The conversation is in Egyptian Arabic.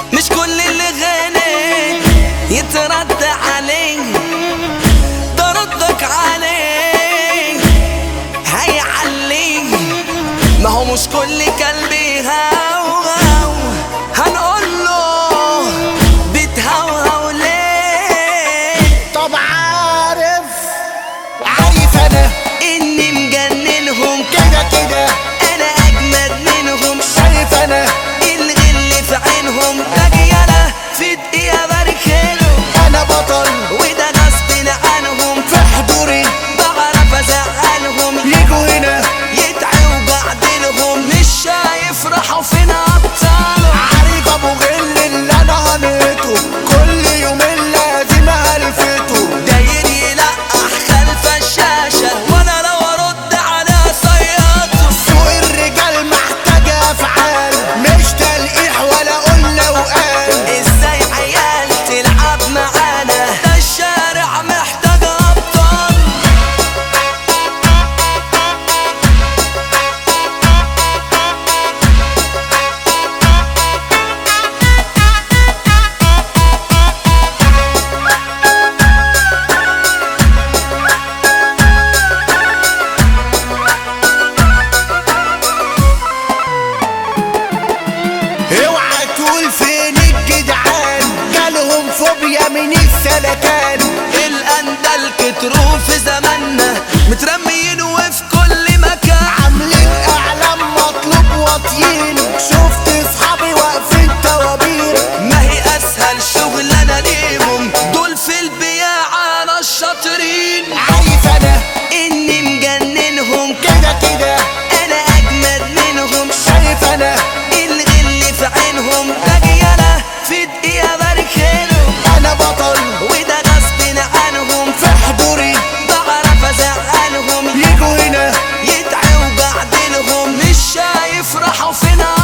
مش كل اللي غني يترد عليه ده ردك عليه هيعليه ما هو مش كل كلبي هاو هنقول له بتهوهو ليه طب عارف عارف انا اني مجننهم كده كده انا اجمد منهم شايف انا الغل في عينهم رجاله في دقيقه بركلهم انا بطل وده غصب عنهم في حضوري بعرف ازعلهم يجوا هنا يدعوا بعدلهم مش شايف راحوا فين ابطالهم عارف ابو غل اللي انا هنيته كل يومين لازم هلفته داير يلقح خلف الشاشة وانا لو ارد على صياته سوق الرجال محتاجة افعال مش تلقيح ولا قلنا وقال ازاي عيال تلعب معانا ده الشارع محتاج ابطال اوعى تقول فين الجدعان جالهم فوبيا من السلكان الاندل كتروا في زماننا مترميين وفي كل مكان عاملين اعلام مطلوب واطيين شفت اصحابي واقفين توابير ما هي اسهل شغلانه ليهم دول في البياعة انا الشاطرين عارف انا اني مجننهم كده كده انا اجمد منهم شايف انا الغل في عينهم رجاله في دقيقه بركلهم انا بطل وده غصب عنهم في حضوري بعرف ازعلهم يجوا هنا يدعوا بعدلهم مش شايف راحوا فين